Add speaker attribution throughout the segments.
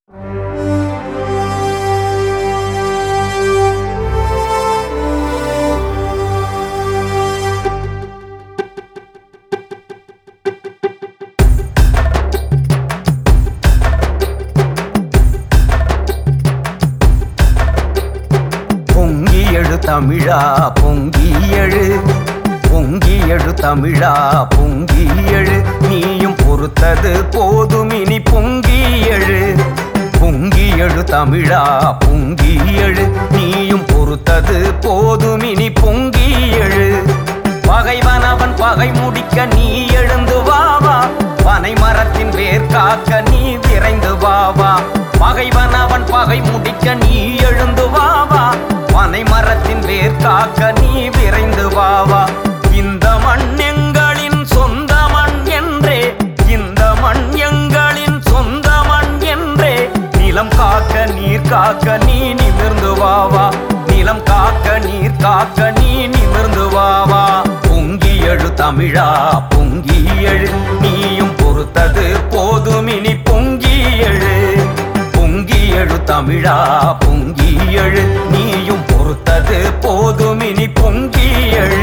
Speaker 1: பொங்கி எழு தமிழா பொங்கி எழு பொங்கி எழு தமிழா பொங்கி எழு நீயும் பொறுத்தது போதும் இனி பொங்கி எழு பொங்கி எழு தமிழா பொங்கி எழு நீயும் பொறுத்தது போதும் இனி பொங்கி எழு பகைவன் அவன் பகை முடிக்க நீ எழுந்து வா வா பனை மரத்தின் வேர் காக்க நீ விரைந்து வா வா பகைவன் அவன் பகை முடிக்க நீ எழுந்து வா வா பனை மரத்தின் வேர் காக்க நீ விரைந்து வா வா இந்த மண் எங்களின் சொந்த மண் என்றே இந்த மண் எங்களின் சொந்த மண் என்றே நிலம் காக்க நீர் காக்க நீ நிமிர்ந்து வா வா நிலம் காக்க நீர் காக்க நீ நிமிர்ந்து வா வா பொங்கி எழு தமிழா பொங்கி எழு நீயும் பொறுத்தது போதும் இனி பொங்கி எழு பொங்கி எழு தமிழா பொங்கி எழு நீயும் பொறுத்தது போதும் இனி பொங்கி எழு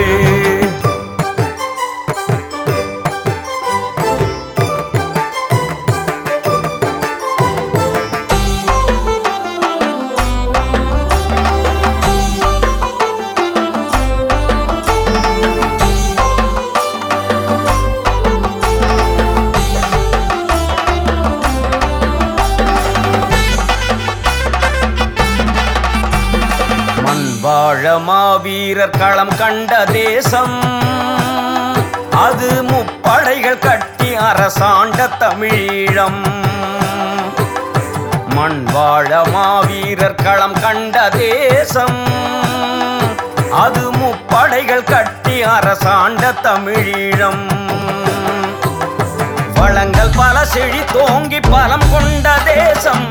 Speaker 1: மண் வாழ மாவீரர் களம் கண்ட தேசம் அது முப்படைகள் கட்டி அரசாண்ட தமிழீழம் மண் வாழ மாவீரர் களம் கண்ட தேசம் அது முப்படைகள் கட்டி அரசாண்ட தமிழீழம் வளங்கள் பல செழி தோங்கி பலம் கொண்ட தேசம்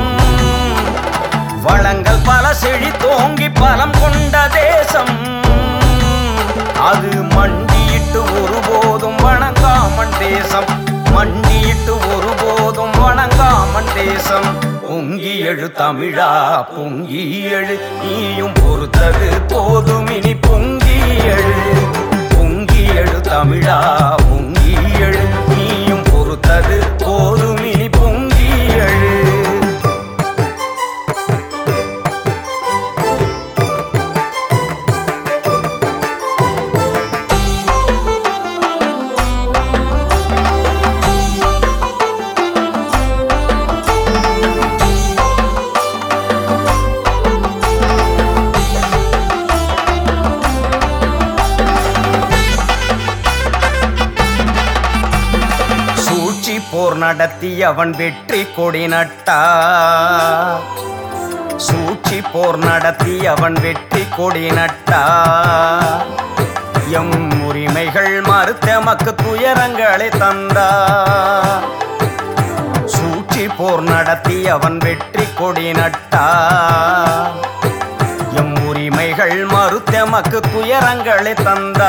Speaker 1: வளங்கள் பல செழி தோங்கி பலம் கொண்ட தேசம் அது மண்டியிட்டு ஒருபோதும் வணங்காமன் தேசம் மண்டியிட்டு ஒருபோதும் வணங்காமன் தேசம் பொங்கி எழு தமிழா பொங்கி எழு நீயும் பொறுத்தது போதும் இனி பொங்கி எழு பொங்கி எழு தமிழா பொங்கி எழு நீயும் பொறுத்தது போதும் இனி பொங்கி எழு சூழ்ச்சி போர் நடத்தி அவன் வெற்றி கொடி நட்டா சூழ்ச்சி போர் நடத்தி அவன் வெற்றி கொடி நட்டா எம் உரிமைகள் மறுத்த மக்கு துயரங்களை தந்தா சூழ்ச்சி போர் நடத்தி அவன் வெற்றி கொடி நட்டா எம் உரிமைகள் மறுத்த மக்கு துயரங்களை தந்தா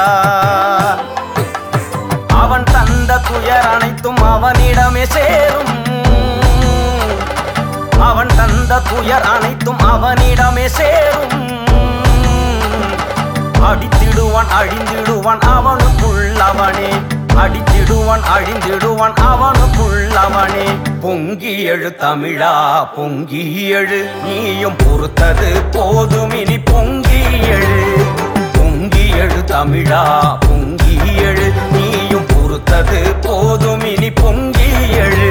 Speaker 1: அவன் தந்த துயர் அனைத்தும் அவனிடமே சேரும் அவன் தந்த துயர் அனைத்தும் அவனிடமே சேரும் அடித்திடுவான் அழிந்திடுவான் அவனுக்குள் அவனே அடித்திடுவான் அழிந்திடுவான் அவனுக்குள் அவனே பொங்கி எழு தமிழா பொங்கி எழு நீயும் பொறுத்தது போதும் இனி பொங்கி எழு பொங்கி எழு தமிழா பொங்கி எழு நீயும் பொறுத்தது போதும் இனி பொங்கி எழு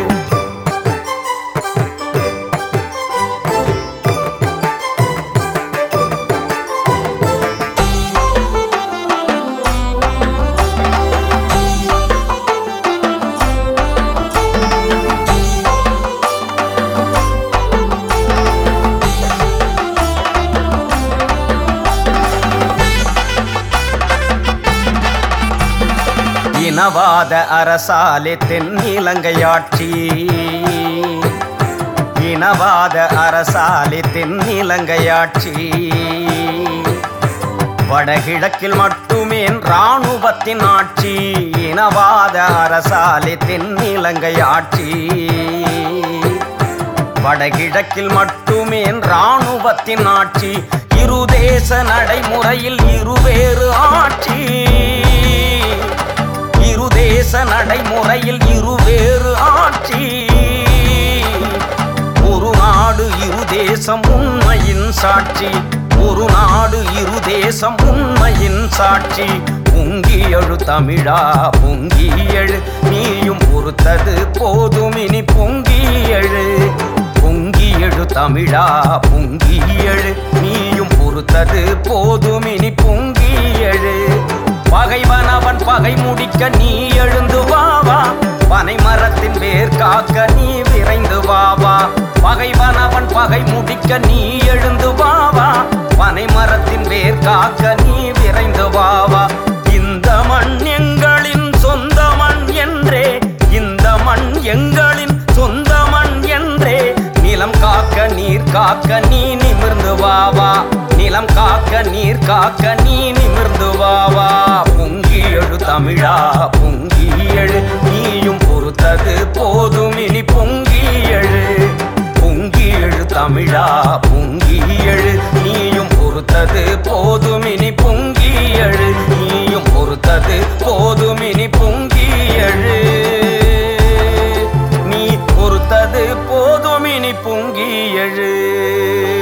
Speaker 1: இனவாத அரசாலே தென்னிலங்கை ஆட்சி இனவாத அரசாலே தென்னிலங்கை ஆட்சி வடகிழக்கில் மட்டுமே இராணுவத்தின் ஆட்சி இனவாத அரசாலே தென்னிலங்கை ஆட்சி வடகிழக்கில் மட்டுமே இராணுவத்தின் ஆட்சி இருதேச நடைமுறையில் இருவேறு ஆட்சி இருதேச நடைமுறையில் இருவேறு ஆட்சி ஒரு நாடு இரு தேசம் உண்மையின் சாட்சி ஒரு நாடு இரு தேசம் உண்மையின் சாட்சி பொங்கி எழு தமிழா பொங்கி எழு நீயும் பொறுத்தது போதும் இனி பொங்கி எழு பொங்கி எழு தமிழா பொங்கி எழு நீயும் பொறுத்தது போதும் இனி பொங்கி எழு பகைவன் அவன் பகை முடிக்க நீ எழுந்து வாவா பனை மரத்தின் வேர் காக்க நீ விரைந்து வாவா பகைவன் அவன் பகை முடிக்க நீ எழுந்து வாவா பனை மரத்தின் வேர் காக்க நீ விரைந்து வாவா இந்த மண் எங்களின் சொந்த மண் என்றே இந்த மண் எங்களின் சொந்த மண் என்றே நிலம் காக்க நீர் காக்க நீ நிமிர்ந்து வாவா நிலம் காக்க நீர் காக்க நீ நிமிர்ந்து வாவா பொங்கி எழு தமிழா பொங்கி எழு நீயும் பொறுத்தது போதும் இனி பொங்கி எழு பொங்கி எழு தமிழா பொங்கி எழு நீயும் பொறுத்தது போதும் இனி பொங்கி எழு நீயும் பொறுத்தது போதும் இனி பொங்கி எழு நீ பொறுத்தது போதும் இனி பொங்கி எழு